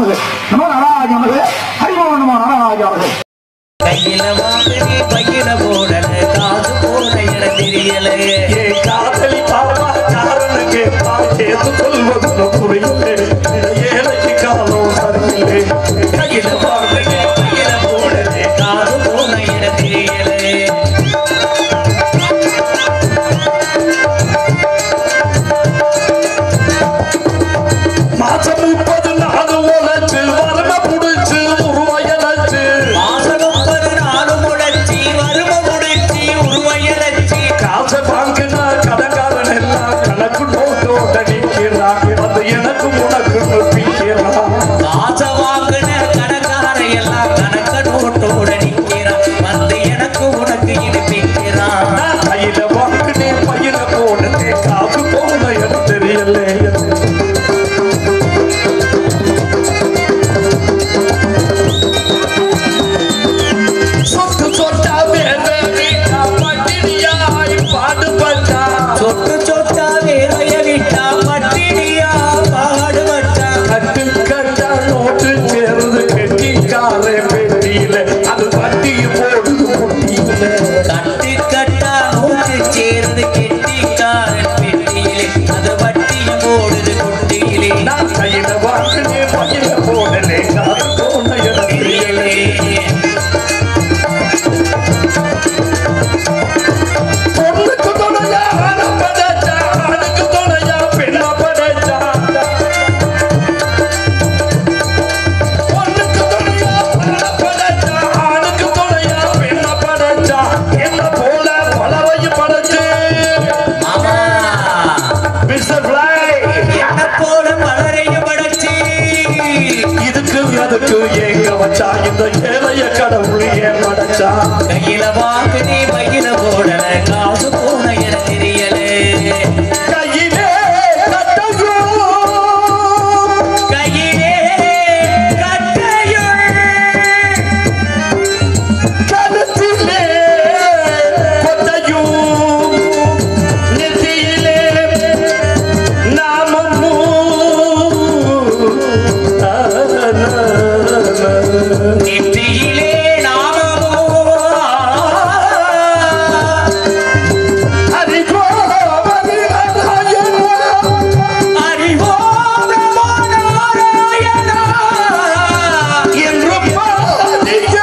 நமது நம நாராஜ நமது ஹரிமோ நம நாராஜ அவர்கள் கையில வாங்கி பையில போடல காசு போன இடம் தெரியலையே என் காதலி பாவா காரணம் கேட்டா ஏது சொல்வது புரியலே ஏழைக்கு காலம் சரியில்லை கையில வாங்கி பையில போடல காசு போன இடம் தெரியலையே மாசம் முப்பது நாலு உழைச்சு வரம புடிச்சு உருவாயலச்சு மாசம் முப்பது நாலு முளைச்சி வரும முடிச்சி உருவையலச்சி காசை வாங்கினா கடன்காரன் எல்லாம் கணக்கு நோட்டோட நிற்கிறான் அது எனக்கு உனக்கு பிக்கிறான் காசை வாங்கின கணக்கார எல்லாம் கணக்க நோட்டோட நிக்கிறான் வந்து எனக்கு உனக்கு இனிப்பிக்கிறான் நான் கையில வாங்கினேன் பையில போனேன் காசு போன எனக்கு தெரியல சொத்து சொத்தா வேதனை பட்டினியாய் பாடுபட்டா சொட்டு சொட்டா வேலைய விட்டா பட்டினியா பாடுபட்டா கட்டு கட்டா நோட்டு சேர்ந்து கெட்டிக்காரே பெட்டியில அது வட்டி போடுது முட்டியில கட்டு கட்டா நூற்று சேர்ந்து கெட்டிக்காரன் பெட்டியிலே அது வட்டியும் போடுது குட்டியிலே நான் கையில வாங்கினேன் பையில போனே காசு போன எனக்கு தெரியல பொண்ணுக்கு துணையா ஆணை படைச்சா, ஆணுக்கு துணையா பெண்ணை படைச்சா. பொண்ணுக்கு துணையா ஆணை படைச்சா, ஆணுக்கு துணையா பெண்ணை படைச்சா. என்னை போல பலரையும் படைச்சு. ஆமா Mr. Fly, என்ன போல மலரையும் படைச்சி இதுக்கு அதுக்கு ஏங்க வச்சா இந்த ஏழைய கடவுள் ஏன் படைச்சா கையில வாங்கினே பையில போடல காசு போன என தெரியலே கையிலே கட்டையும் கையிலே கட்டையுள் கழுத்திலே கொட்டையும் நெத்தியிலே நாமமும் நெற்றியிலே நாமமோ அறிவோ அறிவோ நமோ நாராயணா என்று பாதிக்க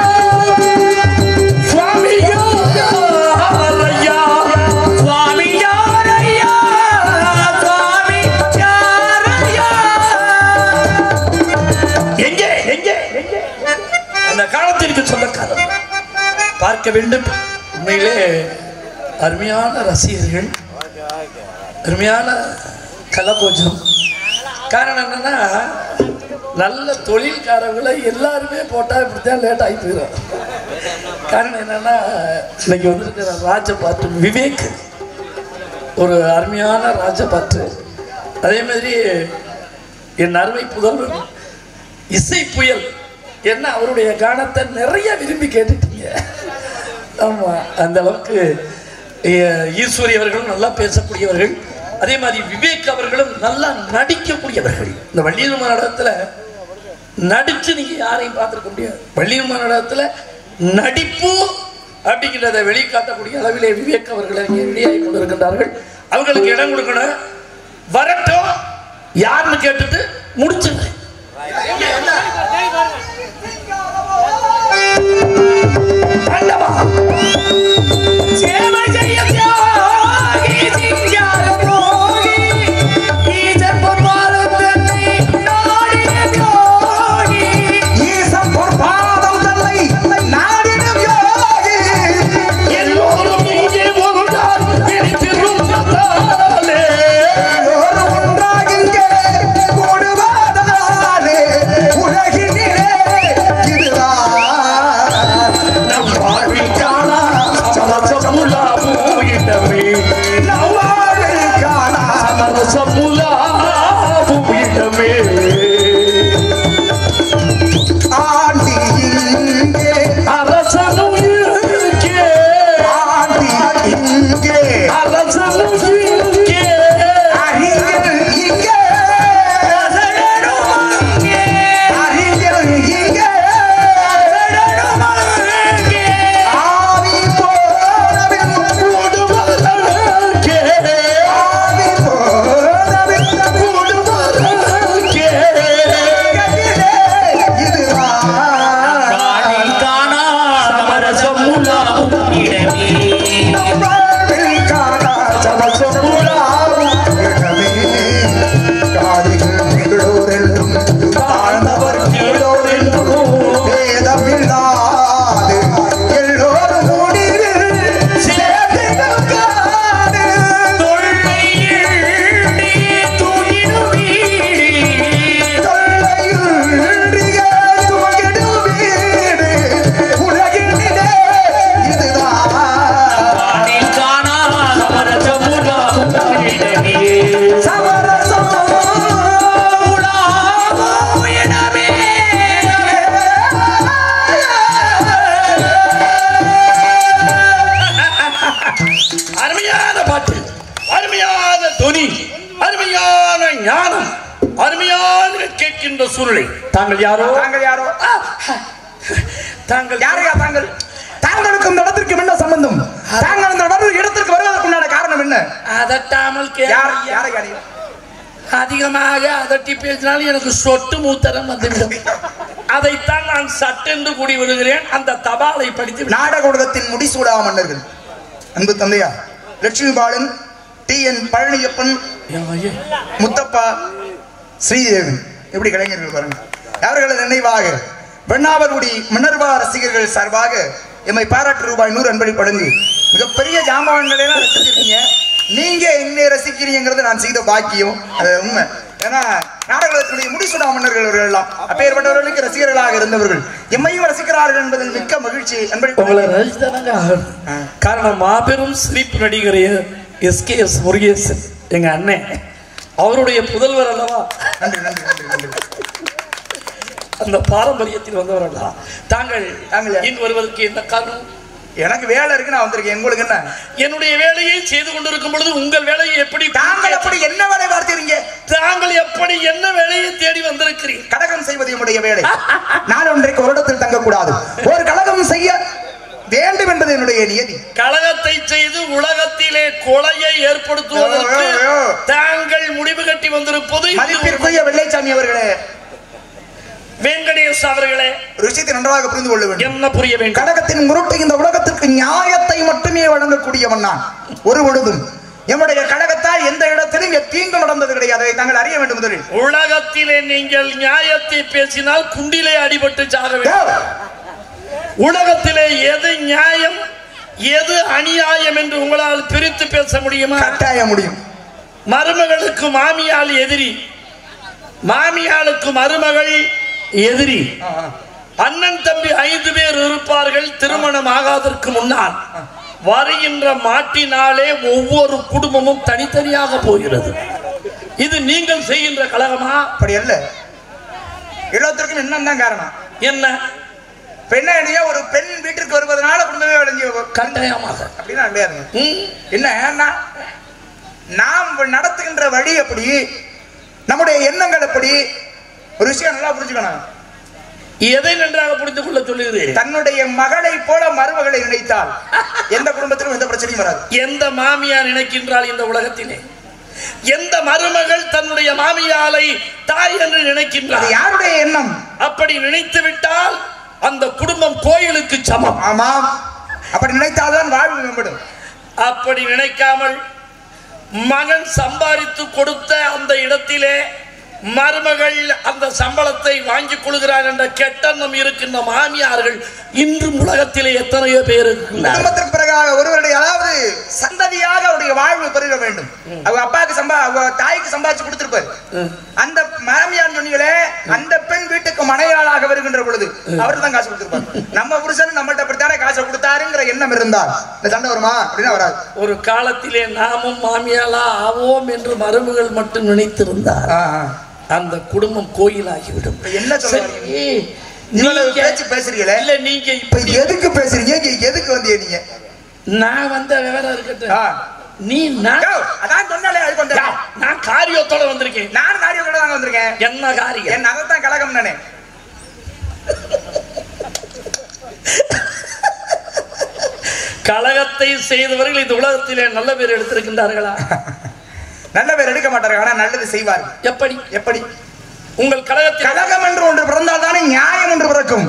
சுவாமியோ ஐயா சுவாமி யாரையா சுவாமி யாரையா எங்கே எங்கே எங்கே? அந்த காலத்திற்கு சொந்தக்காரர் பார்க்க வேண்டும் உண்மையிலே அருமையான ரசிகர்கள் அருமையான கலபோஜம் காரணம் என்னன்னா நல்ல தொழில்காரர்களை எல்லாருமே போட்டால் இப்படித்தான் லேட் ஆகி போயிடும் காரணம் என்னன்னா இன்னைக்கு வந்திருக்கிற ராஜபாட்டு விவேக் ஒரு அருமையான ராஜபாட்டு அதே மாதிரி என் அருமை புதல்வன் இசை புயல் என்ன அவருடைய கானத்தை நிறைய விரும்பி கேட்டுட்டீங்க ஆமா அந்த அளவுக்கு அஹ், ஈஸ்வரி அவர்களும் நல்லா பேசக்கூடியவர்கள் அதே மாதிரி விவேக் அவர்களும் நல்லா நடிக்கக்கூடியவர்கள் இந்த வள்ளியம்மா நாடகத்துல நடிச்சு நீங்க யாரையும் பார்த்துருக்க முடியாது வள்ளியம்மா நாடகத்துல நடிப்பு அப்படிங்கிறத வெளிக்காட்டக்கூடிய அளவிலே விவேக் அவர்கள் இங்கே வெளியாகி கொண்டிருக்கின்றார்கள் அவங்களுக்கு இடம் கொடுக்கணும் வரட்டும் யாருன்னு கேட்டுட்டு முடிச்சுங்க ஆண்டவா சேவை செய்ய தியாகி சிங்கார போகி ஈசன் பொன்பாலும் தன்னை நாடிய யோகி ஈசன் பொற்பாதம் தன்னை நாடிடும் யோகி எல்லோரும் இங்கே ஒரு நாள் பிடித்திருந்தாலே எல்லோரும் ஒன்றாக இங்கே கூடுவார்கள் கேட்கின்ற சூழ்நிலை தாங்கள் யாரோ தாங்கள் யாரோ தாங்கள் யாரையா தாங்கள் தாங்களுக்கும் இந்த இடத்திற்கும் என்ன சம்பந்தம் தாங்கள் இந்த இடத்து- இடத்திற்கு வருவதற்குண்டான காரணம் என்ன அதட்டாமல் யார் கேள்வி யாரை யாரை அதிகமாக அதட்டி பேசினால் எனக்கு சொட்டு மூத்தரம் வந்துவிடும் அதைத்தான் நான் சட்டென்று கூடி விடுகிறேன் அந்த தபாலை படித்து விடு. நாடக உலகத்தின் முடிசூடா மன்னர்கள் அன்பு தந்தையா லட்சுமி பாலன் டி என் பழனியப்பன் ஐயே. முத்தப்பா ஸ்ரீதேவன் எப்படி கலைஞர்கள் பாருங்க அவர்களது நினைவாக வெண்ணாவல்குடி மினர்வா ரசிகர்கள் சார்பாக எம்மை பாராட்டு ரூபாய் நூறு அன்பளி படுங்கு மிகப்பெரிய ஜாமான்களை எல்லாம் ரசிச்சிருக்கீங்க நீங்க என்னை ரசிக்கிறீங்கிறது நான் செய்த பாக்கியம் அது உண்மை ஏன்னா நாடகத்தினுடைய முடிசூடா மன்னர்கள் அவர்கள் எல்லாம் அப்பேற்பட்டவர்களுக்கு ரசிகர்களாக இருந்தவர்கள் எம்மையும் ரசிக்கிறார்கள் என்பதில் மிக்க மகிழ்ச்சி அன்பளி உங்களை ரசித்தானங்க ஆகணும். காரணம் மாபெரும் சிரிப்பு நடிகர் எஸ் கே எஸ் முருகேசன் எங்க அண்ணன் அவருடைய புதல்வர் அல்லவா நன்றி நன்றி நன்றி நன்றி அந்த பாரம்பரியத்தில் வந்தவர் அல்லவா தாங்கள் தாங்கள் யார்? இங்கு வருவதற்கு என்ன காரணம் எனக்கு வேலை இருக்கு நான் வந்திருக்கேன் உங்களுக்கு என்ன என்னுடைய வேலையை செய்து கொண்டிருக்கும் பொழுது உங்கள் வேலையை எப்படி தாங்கள் அப்படி என்ன வேலை பார்த்தீங்க தாங்கள் எப்படி என்ன வேலையை தேடி வந்திருக்கிறீர்கள் கழகம் செய்வது என்னுடைய வேலை நான் ஒன்றைக்கு வருடத்தில் தங்கக்கூடாது ஒரு கழகம் செய்ய வேண்டும் என்பது என்னுடைய நியதி கழகத்தை செய்து உலகத்திலே கொலையை ஏற்படுத்துவதற்கு யோ, யோ, யோ. தாங்கள் முடிவு கட்டி வந்திருப்பது இது ஒரு மதிப்பிற்குரிய வெள்ளைச்சாமி அவர்களே வெங்கடேஷ் அவர்களே ஒரு விஷயத்தை நன்றாக புரிந்து கொள்ள வேண்டும் என்ன புரிய வேண்டும் கழகத்தின் முருட்டு இந்த உலகத்திற்கு நியாயத்தை மட்டுமே வழங்கக்கூடியவன் நான் ஒரு பொழுதும் எம்முடைய கழகத்தால் எந்த இடத்திலும் தீங்கு நடந்தது கிடையாது அதை தாங்கள் அறிய வேண்டும் முதலில் உலகத்திலே நீங்கள் நியாயத்தை பேசினால் குண்டிலே அடிபட்டு சாக வேண்டும் யோ, உலகத்திலே எது நியாயம் எது அநியாயம் என்று உங்களால் பிரித்து பேச முடியுமா கட்டாய முடியும் மருமகளுக்கு மாமியாள் எதிரி மாமியாளுக்கு மருமகள் எதிரி ஆ, ஆ. அண்ணன் தம்பி ஐந்து பேர் இருப்பார்கள் திருமணம் ஆகாதற்கு முன்னால் வருகின்ற மாட்டினாலே ஒவ்வொரு குடும்பமும் தனித்தனியாக போகிறது இது நீங்கள் செய்கின்ற கழகமா அப்படி அல்ல எல்லாத்திற்கும் என்னன்னு காரணம் என்ன பெண்ணடியா ஒரு பெண் வீட்டிற்கு வருவதனால குடும்பமே விளைஞ்சி கட்டாயமாக அப்படின்னா கிடையாதுங்க ம், என்ன ஏன்னா நாம் நடத்துகின்ற வழி எப்படி நம்முடைய எண்ணங்கள் எப்படி ஒரு விஷயம் நல்லா புரிஞ்சுக்கணும் எதை நன்றாக புரிந்து கொள்ள சொல்லுகிறேன் தன்னுடைய மகளை போல மருமகளை நினைத்தால் எந்த குடும்பத்திலும் எந்த பிரச்சனையும் வராது எந்த மாமியார் நினைக்கின்றால் இந்த உலகத்திலே எந்த மருமகள் தன்னுடைய மாமியாரை தாய் என்று அது நினைக்கின்றார் யாருடைய எண்ணம் அப்படி நினைத்து விட்டால் அந்த குடும்பம் கோயிலுக்கு சமம் ஆமாம் அப்படி நினைத்தால்தான் வாழ்வு மேம்படும் அப்படி நினைக்காமல் மகன் சம்பாதித்து கொடுத்த அந்த இடத்திலே மருமகள் அந்த சம்பளத்தை வாங்கிக் கொள்கிறார் என்ற கெட்டெண்ணம் இருக்கின்ற மாமியார்கள் இன்றும் உலகத்திலே எத்தனையோ பேர் இருக்கின்றனர் குடும்பத்திற்கு பிறகாக ஒருவருடைய அதாவது சந்ததியாக அவருடைய வாழ்வு பெருக வேண்டும் அவங்க அப்பாவுக்கு சம்பா அவங்க தாய்க்கு சம்பாதிச்சு கொடுத்திருப்பாரு அந்த மாமியார் சொன்னீங்களே அந்த பெண் வீட்டுக்கு மனையாளாக வருகின்ற பொழுது அவருக்கு தான் காசு கொடுத்திருப்பாரு நம்ம புருஷன் நம்மள்ட்ட அப்படித்தானே காசை கொடுத்தாருங்கிற எண்ணம் இருந்தால் இந்த சண்டை வருமா அப்படின்னா வராது ஒரு காலத்திலே நாமும் மாமியாலா ஆவோம் என்று மருமகள் மட்டும் நினைத்திருந்தார் ஆ, ஆ. அந்த குடும்பம் கோயிலாகிவிடும் இப்ப என்ன சொல்ல சரி, வரீங்க? இவ்வளவு நீங்க- பேச்சு பேசுறீங்களே இல்ல நீங்க இப்ப இப்படி எதுக்கு பேசுறீங்க இங்க எதுக்கு வந்தீங்க நீங்க நான் வந்த விவரம் இருக்கட்டும் ஆ. நீ நான் யோ, அதான் சொன்னாலே அதுக்கு யா, வந்தேன் நான் காரியத்தோட வந்திருக்கேன் நானும் நாரியோட தான் வந்திருக்கேன் என்ன காரியம் என் நகத்தான் கழகம் நானே கழகத்தை செய்தவர்கள் இந்த உலகத்திலே நல்ல பேர் எடுத்திருக்கின்றார்களா நல்ல பேர் எடுக்க மாட்டார்கள் ஆனா நல்லது செய்வார்கள் எப்படி எப்படி உங்கள் கழகத்தில் கழகம் என்று ஒன்று பிறந்தால் தானே நியாயம் என்று பிறக்கும்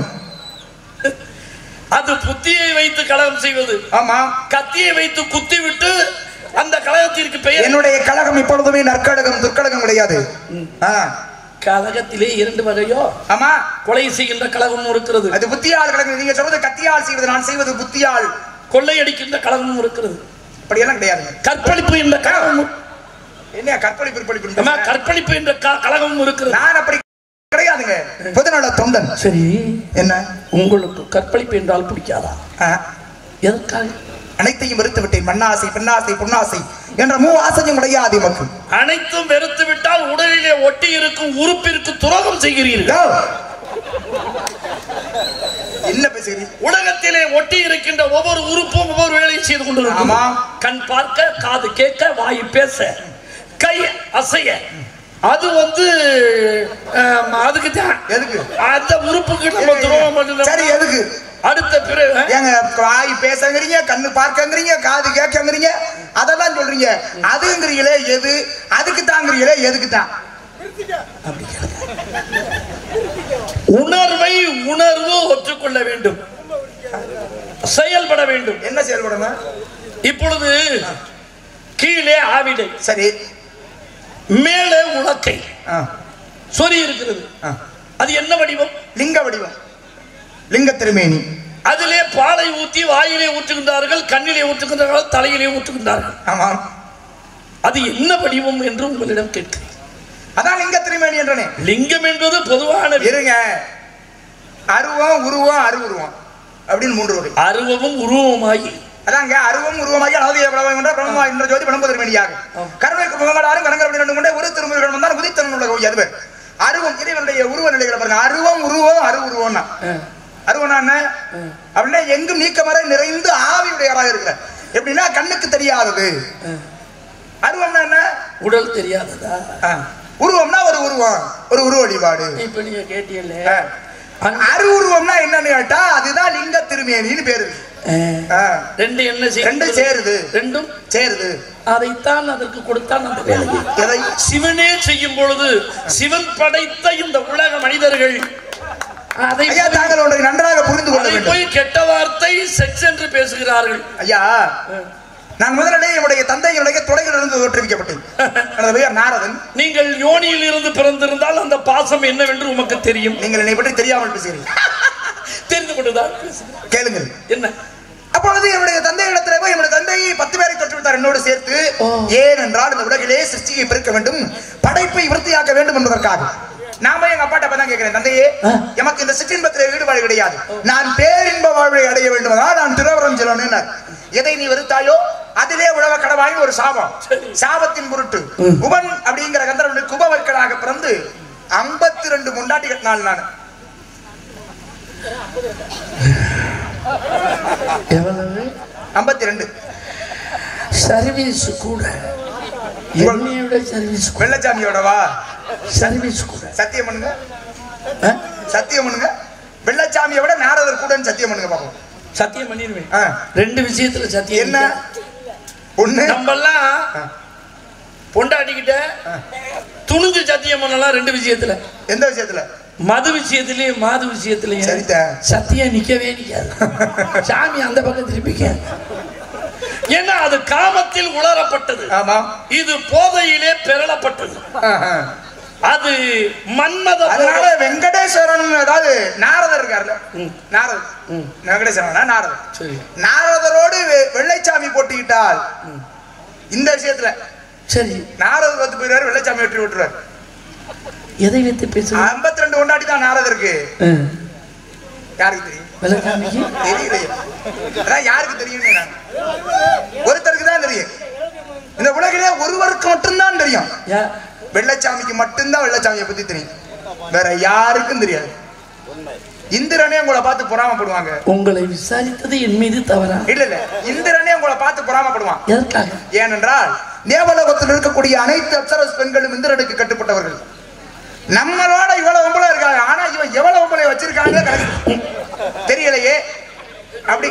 அது புத்தியை வைத்து கழகம் செய்வது ஆமா கத்தியை வைத்து குத்தி விட்டு அந்த கழகத்திற்கு பெயர் என்னுடைய கழகம் இப்பொழுதுமே நற்கழகம் துர்க்கழகம் கிடையாது ஆ, கழகத்திலே இரண்டு வகையோ ஆமா கொலை செய்கின்ற கழகமும் இருக்கிறது அது புத்தியால் கழகம் நீங்க சொல்றது கத்தியால் செய்வது நான் செய்வது புத்தியால் கொள்ளையடிக்கின்ற கழகமும் இருக்கிறது அப்படியெல்லாம் கிடையாது கற்பழிப்பு என்ற கழகமும் என்ன கற்பழி பிற்பழி ஆமா, கற்பழிப்பு என்ற க- கழகமும் இருக்கிறது நான் அப்படி கிடையாதுங்க பொதுநல தொண்டன் சரி என்ன உங்களுக்கு கற்பழிப்பு என்றால் பிடிக்காதா ஆ, எதற்காக அனைத்தையும் வெறுத்து விட்டேன் மண்ணாசை பெண்ணாசை பொன்னாசை என்ற மூ ஆசையும் கிடையாது எமக்கு அனைத்தும் வெறுத்து விட்டால் உடலிலே ஒட்டி இருக்கும் உறுப்பிற்கு துரோகம் செய்கிறீர்கள் யோ! என்ன பேசுகிறீங்க உலகத்திலே ஒட்டி இருக்கின்ற ஒவ்வொரு உறுப்பும் ஒவ்வொரு வேலையும் செய்து கொண்டிருக்கும் ஆமா. கண் பார்க்க காது கேட்க வாய் பேச கை அசைய அது வந்து அஹ், தான் எதுக்கு அந்த உறுப்புக்கு நம்ம துரோகம் சரி பண்ணணும் எதுக்கு அடுத்த பிறகு ஏங்க வாய் பேசங்கிறீங்க கண்ணு பார்க்கங்கிறீங்க காது கேட்கங்கிறீங்க அதெல்லாம் சொல்றீங்க அதுங்கிறீங்களே எது அதுக்கு தாங்கிறீங்களே எதுக்கு தான் உணர்வை உணர்வு ஒற்றுக்கொள்ள வேண்டும் செயல்பட வேண்டும் என்ன செயல்படணும் இப்பொழுது கீழே ஆவிடை சரி மேலே உலக்கை ஆ, சொறி இருக்கிறது ஆ. அது என்ன வடிவம் லிங்க வடிவம் லிங்க திருமேனி அதிலே பாலை ஊத்தி வாயிலே ஊற்றுகின்றார்கள் கண்ணிலே ஊற்றுகின்றார்கள் தலையிலே ஊற்றுகின்றார்கள் ஆமாம் அது என்ன வடிவம் என்று உங்களிடம் கேட்கிறேன் அதான் லிங்க திருமேனி என்றனே லிங்கம் என்பது பொதுவான இருங்க அருவம் உருவம் அருவுருவம் அப்படின்னு மூன்று வகை அருவமும் உருவமாகி அதாங்க அருவம் உருவமாகி அதாவது பிரபலம் கொண்ட பிரம்மமா என்ற ஜோதி பணம்பது மணியாக கருணை முகமடாரும் கணங்கர் அப்படி ரெண்டு கொண்டே ஒரு திருமுருகன் வந்தால் உதித்தனன் உலக ஓய் அதுவே அருவம் இறைவனுடைய உருவ நிலைகளை பாருங்க அருவம் உருவம் அரு உருவம்னா அருவனா என்ன அப்படின்னா எங்கும் நீக்கமர நிறைந்து ஆவியுடையவராக இருக்கிற எப்படின்னா கண்ணுக்கு தெரியாதது அருவம்னா என்ன உடல் தெரியாததா ஆ. உருவம்னா ஒரு உருவம் ஒரு உருவ வழிபாடு இப்ப நீங்க கேட்டீங்கல்ல ஆ. அரு உருவம்னா என்னன்னு கேட்டா அதுதான் லிங்க திருமேனின்னு பேரு ஆ. ரெண்டு என்ன செய்யும் ரெண்டும் சேருது. ரெண்டும் சேருது அதைத்தான் அதற்கு கொடுத்தான் அந்த வேலையை எதை சிவனே செய்யும் பொழுது சிவன் படைத்த இந்த உலக மனிதர்கள் அதை ஐயா போய்- தாங்கள் ஒன்றை நன்றாக புரிந்து கொள்ள அதை வேண்டும் போய் கெட்ட வார்த்தை செக்ஸ் என்று பேசுகிறார்கள் ஐயா நான் முதலிலே என்னுடைய தந்தையினுடைய தொடையிலிருந்து தோற்றுவிக்கப்பட்டேன் எனது பெயர் நாரதன் நீங்கள் யோனியில் இருந்து பிறந்திருந்தால் அந்த பாசம் என்னவென்று உமக்கு தெரியும் நீங்கள் என்னை பற்றி தெரியாமல் பேசுகிறீர்கள் தெரிந்து கொண்டுதான் பேசுகிறேன். கேளுங்கள் என்ன அப்பொழுது என்னுடைய தந்தையிடத்திலே போய் என்னுடைய தந்தை பத்து பேரை தொற்றுவித்தார் என்னோடு சேர்த்து ஏன் என்றால் இந்த உலகிலே சிருஷ்டியை பெருக்க வேண்டும் படைப்பை விருத்தியாக்க வேண்டும் என்பதற்காக நாம எங்க அப்பாட்ட தான் கேட்கிறேன் தந்தையே எமக்கு இந்த சிற்றின்பத்திலே ஈடுபாடு கிடையாது நான் பேரின்ப வாழ்வை அடைய வேண்டுமானால் நான் திருவரம் செல்லணும் எதை நீ வெறுத்தாயோ அதிலே உழவ கடவாய் ஒரு சாபம் சாபத்தின் பொருட்டு குபன் அப்படிங்கிற கந்தரவனுக்கு குபவர்களாக பிறந்து ஐம்பத்தி ரெண்டு முண்டாட்டி கட்டினாள் நான் எவ்வளவு ஐம்பத்தி ரெண்டு சர்வீஸ் கூட என்னையோட சர்வீஸ் கூட வெள்ளச்சாமியோடவா சர்வீஸ் கூட சத்தியம் பண்ணுங்க ஆ? சத்தியம் பண்ணுங்க வெள்ளச்சாமியை விட நாரதர் கூட சத்தியம் பண்ணுங்க பாப்போம் சத்தியம் பண்ணிடுவேன் ஆ. ரெண்டு விஷயத்துல சத்தியம் என்ன ஒண்ணு நம்மெல்லாம் ஆ. பொண்டாட்டிக்கிட்ட துணிஞ்சு சத்தியம் பண்ணலாம் ரெண்டு விஷயத்துல எந்த விஷயத்துல மது விஷயத்திலயும் மாது விஷயத்திலயும் சரிதான். சத்தியம் நிக்கவே நிக்காது சாமி அந்த பக்கம் திருப்பிக்க ஏன்னா அது காமத்தில் உணரப்பட்டது ஆமா இது போதையிலே பெறலப்பட்டது ஆஹா. அது மன்மத அதனால வெங்கடேஸ்வரன் அதாவது நாரதர் இருக்காருல்ல ம். நாரதர் வெங்கடேஸ்வரன் நாரதர் சரி நாரதரோடு வெ- வெள்ளைச்சாமி போட்டிக்கிட்டால் இந்த விஷயத்துல சரி நாரதர் வந்து போயிடுவாரு வெள்ளைச்சாமி வெற்றி விட்டுருவாரு எதை வைத்து பேசுறோம் ஐம்பத்தி ரெண்டு கொண்டாடி தான் நாரதருக்கு யாருக்கு தெரியும் விளக்காமிக்கு தெரியலையே அதான் யாருக்கு தெரியும் நான் ஒருத்தருக்கு தான் தெரியும் இந்த உலகிலே ஒருவருக்கு மட்டும்தான் தெரியும் யா வெள்ளச்சாமிக்கு மட்டும்தான் வெள்ளச்சாமியை பத்தி தெரியும் வேற யாருக்கும் தெரியாது இந்திரனே உங்களை பார்த்து பொறாமப்படுவாங்க உங்களை விசாரித்தது என் மீது தவறா இல்ல இல்ல இந்திரனே உங்களை பார்த்து பொறாமப்படுவான் எதற்காக ஏனென்றால் தேவலோகத்தில் இருக்கக்கூடிய அனைத்து அப்சரஸ் பெண்களும் இந்திரனுக்கு கட்டுப்பட்டவர்கள் நம்மளோட இவ்வளவு ஒம்பளை இருக்காங்க ஆனா இவன் எவ்வளவு ஒம்பளை வச்சிருக்காங்க கணக்கு தெரியலையே அப்படி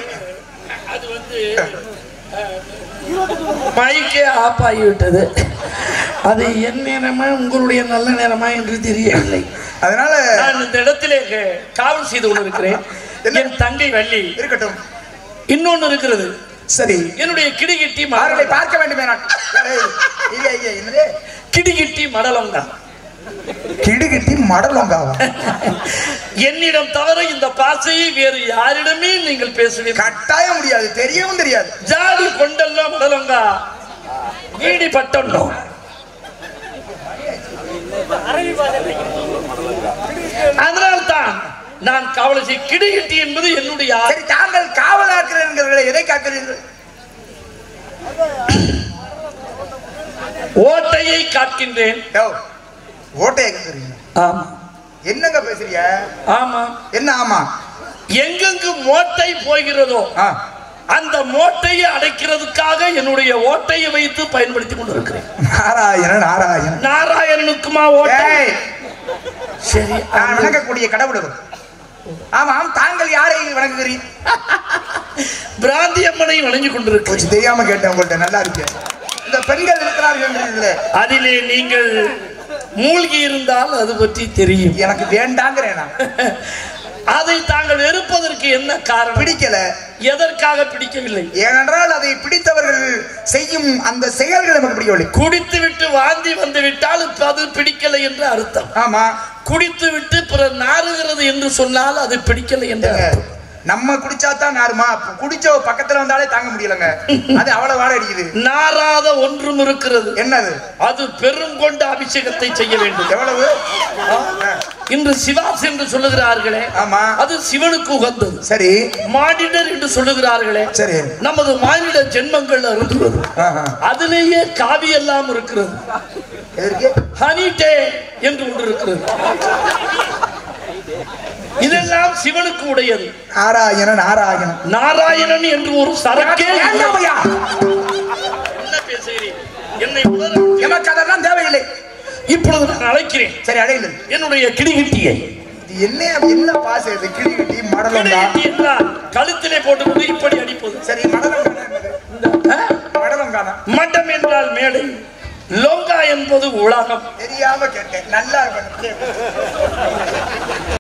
மைக்கே ஆஃப் ஆகிவிட்டது அது என் நேரமா உங்களுடைய நல்ல நேரமா என்று தெரியவில்லை அதனால நான் இந்த இடத்திலே க- காவல் செய்து கொண்டிருக்கிறேன் என் தங்கை வள்ளி இருக்கட்டும் இன்னொன்னு இருக்கிறது சரி என்னுடைய கிடிகிட்டி அவர்களை மடலம் பார்க்க வேண்டுமே நான் ஏய், ஐயா, ஐயா, என்னது கிடிகிட்டி மடலம் தான் கிடுகிட்டி மடலங்காவா என்னிடம் தவிர இந்த பாசையை வேறு யாரிடமே நீங்கள் பேசுவீர்கள் கட்டாயம் முடியாது தெரியவும் தெரியாது ஜாடி கொண்டெல்லாம் மடலங்க வீடி பட்டணும் அதனால்தான் நான் கவலை செய் கிடிகிட்டி என்பது என்னுடைய ஆ- சரி தாங்கள் காவலாக்கிறீர்கள் எதை காக்கிறீர்கள் ஓட்டையை காக்கின்றேன் யோ, ஓட்டையை கேக்குறீங்க ஆமா என்னங்க பேசுறீங்க ஆமா என்ன ஆமா எங்கெங்கு மோட்டை போகிறதோ ஆ, அந்த மோட்டையை அடைக்கிறதுக்காக என்னுடைய ஓட்டையை வைத்து பயன்படுத்தி கொண்டிருக்கிறேன் நாராயணன் நாராயணன் நாராயணனுக்குமா ஓட்டை ஏய், சரி நான் வணங்கக்கூடிய கடவுள் அவர் ஆமாம் தாங்கள் யாரை வணங்குகிறீர் பிராந்தி அம்மனை வணங்கி கொண்டிருக்கிறேன் கொஞ்சம் தெரியாம கேட்டேன் உங்கள்ட்ட நல்லா இருக்கு இந்த பெண்கள் இருக்கிறார்கள் என்றதுல அதிலே நீங்கள் மூழ்கி இருந்தால் அது பற்றி தெரியும் எனக்கு வேண்டாங்கிறேன் நான் அதை தாங்கள் வெறுப்பதற்கு என்ன காரணம் பிடிக்கல எதற்காக பிடிக்கவில்லை ஏனென்றால் அதை பிடித்தவர்கள் செய்யும் அந்த செயல்கள் நமக்கு பிடிக்கவில்லை குடித்து விட்டு வாந்தி வந்து விட்டால் இப்ப அது பிடிக்கலை என்று அர்த்தம் ஆமா குடித்து விட்டு பிறர் நாறுகிறது என்று சொன்னால் அது பிடிக்கலை என்று ஏங்க, அர்த்தம் நம்ம குடிச்சாதான் நாருமா குடிச்ச பக்கத்துல வந்தாலே தாங்க முடியலங்க அது அவ்வளவு வாட அடிக்குது நாராத ஒன்றும் இருக்கிறது என்னது அது பெரும் கொண்ட அபிஷேகத்தை செய்ய வேண்டும் எவ்வளவு ஆ, இன்று சிவாஸ் என்று சொல்லுகிறார்களே ஆமா அது சிவனுக்கு உகந்தது சரி மானிடர் என்று சொல்லுகிறார்களே சரி நமது மானிட ஜென்மங்கள் அருந்துவது ஆஹா. அதிலேயே காவி எல்லாம் இருக்கிறது எதற்கு ஹனிடே என்று ஒன்று இருக்கிறது இதெல்லாம் சிவனுக்கு உடையது நாராயணன் நாராயணன் நாராயணன் என்று ஒரு சரக்கே இல்லை. வேண்டாம் ஐயா. என்ன பேசுகிறீர் என்னை உணர எமக்கு அதெல்லாம் தேவையில்லை இப்பொழுது நான் அழைக்கிறேன் சரி அடையுங்கள் என்னுடைய கிடிகிட்டியை இது என்ன என்ன பாச இது கிளி கட்டி மடலங்கா கிடிகிட்டி என்றால் கழுத்திலே போட்டுக்கொண்டு இப்படி அடிப்பது சரி மடலங்கா என்னது? ஆ? மடலங்கானா மட்டம் என்றால் மேடை லோங்கா என்பது உலகம் தெரியாம கேட்டேன் நல்லா இருக்கு